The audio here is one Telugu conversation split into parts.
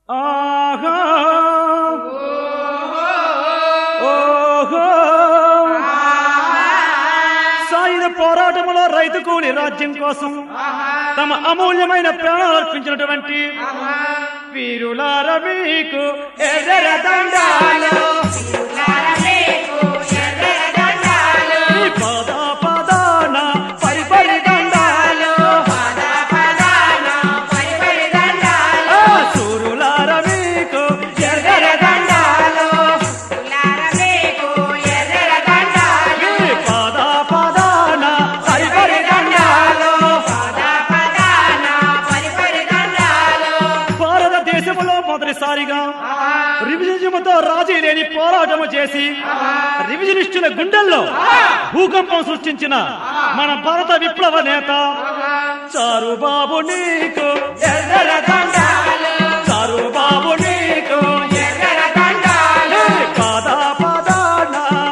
ఆహా ఓహో సాయుధ పోరాటములో రైతు కూలి రాజ్యం కోసం తమ అమూల్యమైన ప్రాణాలు అర్పించినటువంటి వీరులార మీకు ఎదర దండాలు ఈ పద పదాన పరిపరి దండాలు ఆ సూరులార మీకు ఎదర దండాలు ఈ పద పదాన పరిపరి దండాలు భారతదేశంలో మొదటిసారిగా రివిజనిజంతో రాజీ లేని పోరాటము చేసి రివిజనిస్టుల గుండెల్లో భూకంపం సృష్టించిన మన భారత విప్లవ నేత చారు బాబు నీకు ఎర్రల దండాలు. చారు బాబు నీకు ఎర్రల దండాలు. పాద పాదాన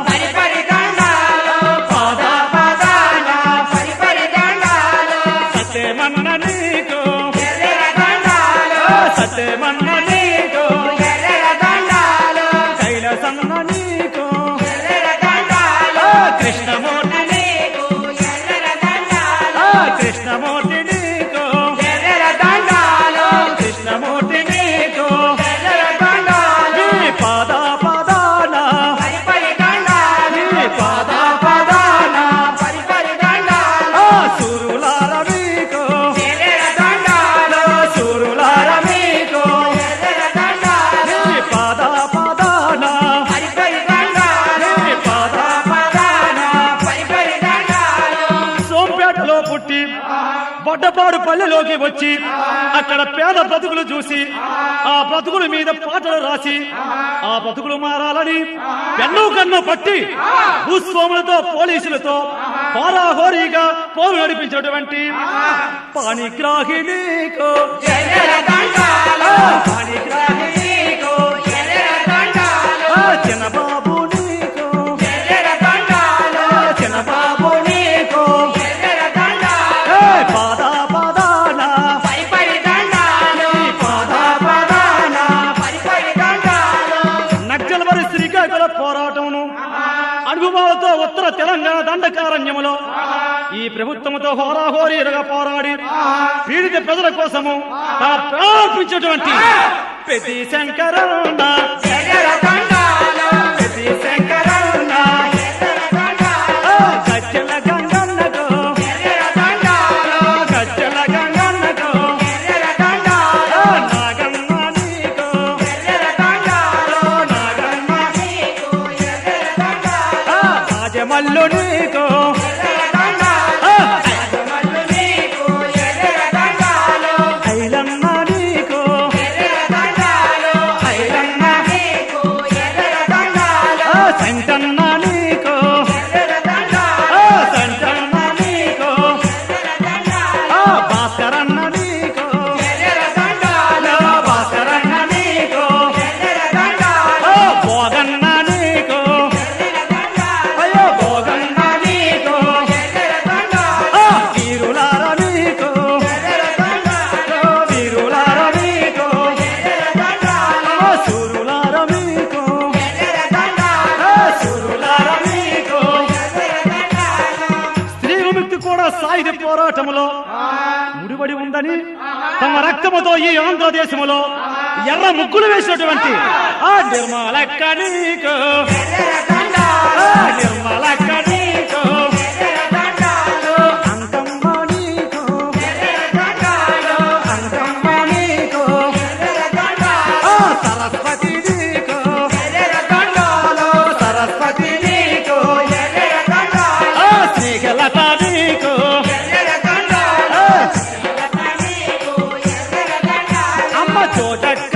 పాద పాదాన సత్యమన్న నీకు సత్యమన్న నీకు కైలాసన్న నీకు ఆ కృష్ణమూర్తి నీకు ఆ కృష్ణమూర్తి నీకు కృష్ణమూర్తి నీకు నీ పాద పాదాన నీ పాద పాదాన ఆ సూరులార మీకు సూరులార మీకు నీ పాద పాదాన నీ పాద పాదాన సోంపేటలో పుట్టి బొడ్డపాడు పల్లెలోకి వచ్చి అక్కడ పేద బ్రతుకులు చూసి ఆ బ్రతుకుల మీద పాటలు రాసి ఆ బ్రతుకులు మారాలని పెన్ను కన్ను పట్టి భూస్వాములతో పోలీసులతో పారాహోరీగా పోరు నడిపించినటువంటి పాణిగ్రాహి నీకు పాణిగ్రాహి నీకు ఆ చిన్నబాబు నీకు ఆ చిన్నబాబు నీకు ఏ పాద పాదాన నీ పాద పాదాన నక్సల్బరి శ్రీకాకుళ పోరాటమును అనుభవాలతో ఉత్తర తెలంగాణ దండకారణ్యములో ఈ ప్రభుత్వముతో హోరాహోరీలుగా పోరాడి పీడిత ప్రజల కోసము తన ప్రార్థించినటువంటి ప్రతి శంకరణ ప్రతి శంకరణ ఆ గజ్జల గంగన్నకు గజ్జల గంగన్నకు ఆ నాగమ్మ నీకు ఆ నాగమ్మ ఆ రాజమల్లు నీకు ఆ ఐలమ్మ నీకు ఐలమ్మ ఆ సంతన్న నీకు ఆ సంతన్న నీకు ఆ భాస్కరన్న నీకు ఆ భాస్కరన్న నీకు ఆ భోగన్న నీకు అయ్యో భోగన్న నీకు ఆ వీరులార నీకు ఓ వీరులార నీకు ఓ సూరులార మీకు ఆ సూరులార మీకు స్త్రీ విముక్తి కూడా సాయుధ పోరాటములో ముడిపడి ఉందని తమ రక్తముతో ఈ ఆంధ్రదేశములో ఎర్ర ముగ్గులు వేసినటువంటి ఆ నిర్మలక్క నీకు ఆ నిర్మలక్క నీకు అంకమ్మ నీకు అంకమ్మ నీకు ఆ సరస్వతి నీకు సరస్వతి నీకు ఆ శ్రీకలత నీకు ఆ అమ్మ చోటక్క